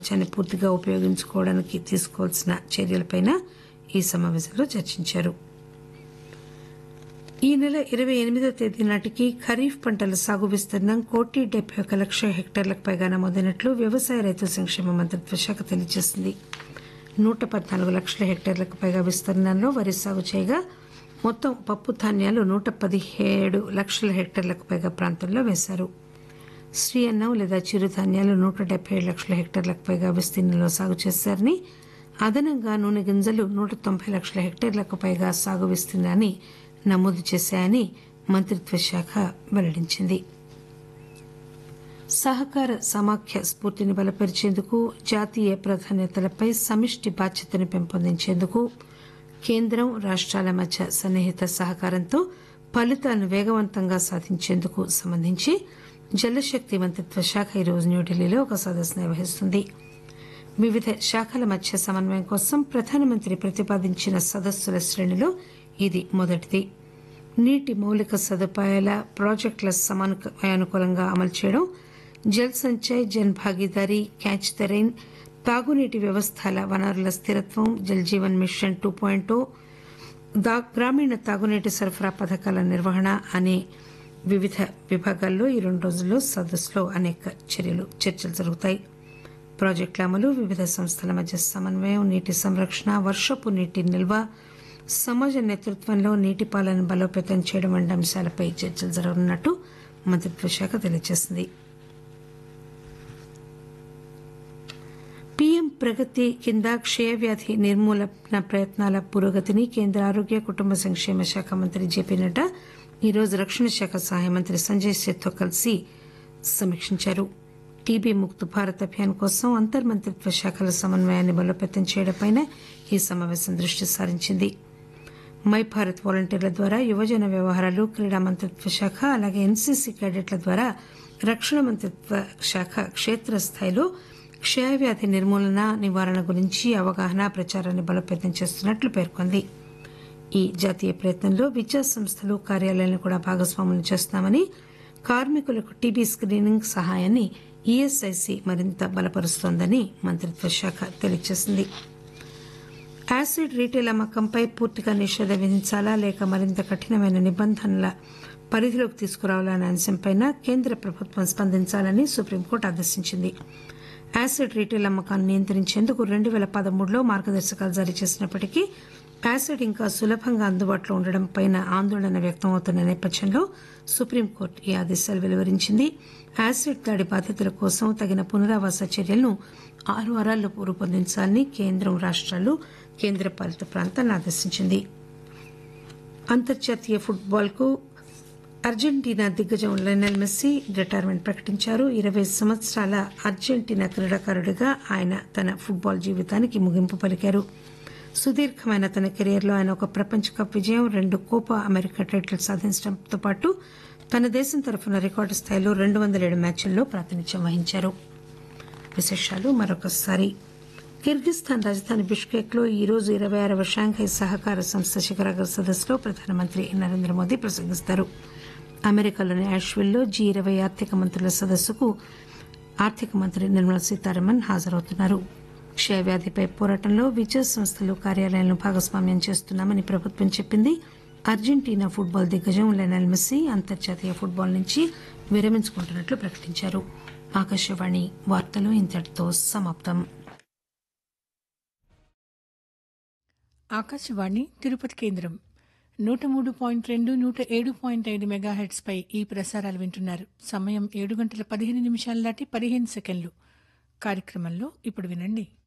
సామర్థ్యాన్ని పూర్తిగా ఉపయోగించుకోవడానికి తీసుకోవాల్సిన చర్యలపైన ఈ సమావేశంలో చర్చించారు ఈ నెల ఇరవై ఎనిమిదో తేదీ నాటికి ఖరీఫ్ పంటల సాగు విస్తీర్ణం కోటి డెబ్బై ఒక లక్ష హెక్టార్లకు పైగా నమోదైనట్లు వ్యవసాయ రైతు సంక్షేమ మంత్రిత్వ శాఖ తెలియజేసింది నూట పద్నాలుగు లక్షల హెక్టార్లకు పైగా విస్తీర్ణంలో వరి సాగు చేయగా మొత్తం పప్పు ధాన్యాలు నూట పదిహేడు లక్షల హెక్టార్లకు పైగా ప్రాంతంలో వేశారు శ్రీ అన్నం లేదా చిరుధాన్యాలు నూట డెబ్బై ఏడు లక్షల హెక్టార్లకు పైగా విస్తీర్ణంలో సాగు చేశారని అదనంగా నూనె గింజలు నూట తొంభై లక్షల హెక్టార్లకు పైగా సాగు విస్తీర్ణాన్ని నమోదు చేశాయని మంత్రిత్వ శాఖ వెల్లడించింది సహకార సమాఖ్య స్ఫూర్తిని బలపరిచేందుకు జాతీయ ప్రాధాన్యతలపై సమిష్టి బాధ్యతను పెంపొందించేందుకు కేంద్రం రాష్ట్రాల మధ్య సన్నిహిత సహకారంతో ఫలితాలను వేగవంతంగా సాధించేందుకు సంబంధించి జలశక్తి మంత్రిత్వ శాఖ ఈరోజు న్యూఢిల్లీలో ఒక సదస్సు నిర్వహిస్తుంది వివిధ శాఖల మధ్య సమన్వయం కోసం ప్రధానమంత్రి ప్రతిపాదించిన సదస్సుల శ్రేణిలో ఇది మొదటిది నీటి మౌలిక సదుపాయాల ప్రాజెక్టుల సమయానుకూలంగా అమలు చేయడం Jal Sanchay Jan Bhagidari catch the rain తాగునీటి వ్యవస్థల వనరుల స్థిరత్వం Jal Jeevan mission two point గ్రామీణ తాగునీటి సరఫరా పథకాల నిర్వహణ అనే వివిధ విభాగాల్లో ఈ రెండు రోజుల్లో సదస్సులో అనేక చర్యలు చర్చలు జరుగుతాయి ప్రాజెక్టుల అమలు వివిధ సంస్థల మధ్య సమన్వయం నీటి సంరక్షణ వర్షపు నీటి నిల్వ సమాజ నేతృత్వంలో నీటి పాలన బలోపేతం చేయడం వంటి అంశాలపై చర్చలు జరగనున్నట్టు మంత్రిత్వ శాఖ తెలియజేసింది పీఎం ప్రగతి కింద క్షయవ్యాధి నిర్మూలన ప్రయత్నాల పురోగతిని కేంద్ర ఆరోగ్య కుటుంబ సంక్షేమ శాఖ మంత్రి జేపీ నడ్డా ఈరోజు రక్షణ శాఖ సహాయ మంత్రి సంజయ్ సేత్తో కలిసి సమీక్షించారు టీబీ ముక్త్ భారత్ అభియాన్ కోసం అంతర్మంత్రిత్వ శాఖల సమన్వయాన్ని బలోపేతం చేయడంపై ఈ సమావేశం దృష్టి సారించింది మై భారత్ వాలంటీర్ల ద్వారా యువజన వ్యవహారాలు క్రీడా మంత్రిత్వ శాఖ అలాగే ఎన్సీసీ క్యాడెట్ల ద్వారా రక్షణ మంత్రిత్వ శాఖ క్షేత్రస్థాయిలో క్షయవ్యాధి నిర్మూలన నివారణ గురించి అవగాహన ప్రచారాన్ని బలోపేతం చేస్తున్నట్లు పేర్కొంది ఈ జాతీయ ప్రయత్నంలో విద్యా సంస్థలు కార్యాలయాలను కూడా భాగస్వాములు చేస్తున్నామని కార్మికులకు టీబీ స్క్రీనింగ్ సహాయాన్ని ఈఎస్ఐసి మరింత బలపరుస్తోందని మంత్రిత్వ శాఖ తెలియజేసింది యాసిడ్ రీటైల్ అమ్మకంపై పూర్తిగా నిషేధం విధించాలా లేక మరింత కఠినమైన నిబంధనల పరిధిలోకి తీసుకురావాలనే అంశంపై కేంద్ర ప్రభుత్వం స్పందించాలని సుప్రీంకోర్టు ఆదేశించింది యాసిడ్ రీటైల్ అమ్మకాన్ని నియంత్రించేందుకు రెండు పేల పదమూడులో మార్గదర్శకాలు జారీ చేసినప్పటికీ యాసిడ్ ఇంకా సులభంగా అందుబాటులో ఉండడంపై ఆందోళన వ్యక్తమవుతున్న నేపథ్యంలో సుప్రీంకోర్టు ఈ ఆదేశాలు వెలువరించింది యాసిడ్ దాడి బాధితుల కోసం తగిన పునరావాస చర్యలను ఆరు వారాల్లో రూపొందించాలని కేంద్రం రాష్ట్రాలు కేంద్రపాలిత ప్రాంతాలను ఆదేశించింది అంతర్జాతీయ ఫుట్బాల్కు అర్జెంటీనా దిగ్గజం లెనల్ మెస్సీ రిటైర్మెంట్ ప్రకటించారు ఇరవై సంవత్సరాల అర్జెంటీనా క్రీడాకారుడిగా ఆయన తన ఫుట్బాల్ జీవితానికి ముగింపు పలికారు సుదీర్ఘమైన తన కెరీర్లో ఆయన ఒక ప్రపంచ కప్ విజయం రెండు కోపా అమెరికా టైటిల్ సాధించడంతో పాటు తన దేశం తరఫున రికార్డు స్థాయిలో రెండు వందల ఏడు మ్యాచ్ల్లో ప్రాతినిధ్యం వహించారు విశేషాలు మరొకసారి కిర్గిస్థాన్ రాజధాని బిష్కేక్ లో ఈ రోజు ఇరవై ఆరవ షాంఘై సహకార సంస్థ శిఖరాగ్ర సదస్సులో ప్రధానమంత్రి నరేంద్ర మోదీ ప్రసంగిస్తారు అమెరికాలోని యాష్విల్లో జీ ఇరవై ఆర్థిక మంత్రుల సదస్సుకు ఆర్థిక మంత్రి నిర్మలా సీతారామన్ హాజరవుతున్నారు క్షయవ్యాధిపై పోరాటంలో విద్యా సంస్థలు కార్యాలయాలను భాగస్వామ్యం చేస్తున్నామని ప్రభుత్వం చెప్పింది అర్జెంటీనా ఫుట్బాల్ దిగ్గజం లెనల్ మెస్సీ అంతర్జాతీయ ఫుట్బాల్ నుంచి విరమించుకుంటున్నట్లు ప్రకటించారు ఆకాశవాణి వార్తలు ఇంతటితో సమాప్తం ఆకాశవాణి తిరుపతి కేంద్రం నూట మూడు పాయింట్ రెండు నూట ఏడు పాయింట్ ఐదు మెగాహెట్స్ పై ఈ ప్రసారాలు వింటున్నారు సమయం ఏడు గంటల పదిహేను నిమిషాల దాటి పదిహేను సెకండ్లు కార్యక్రమంలో ఇప్పుడు వినండి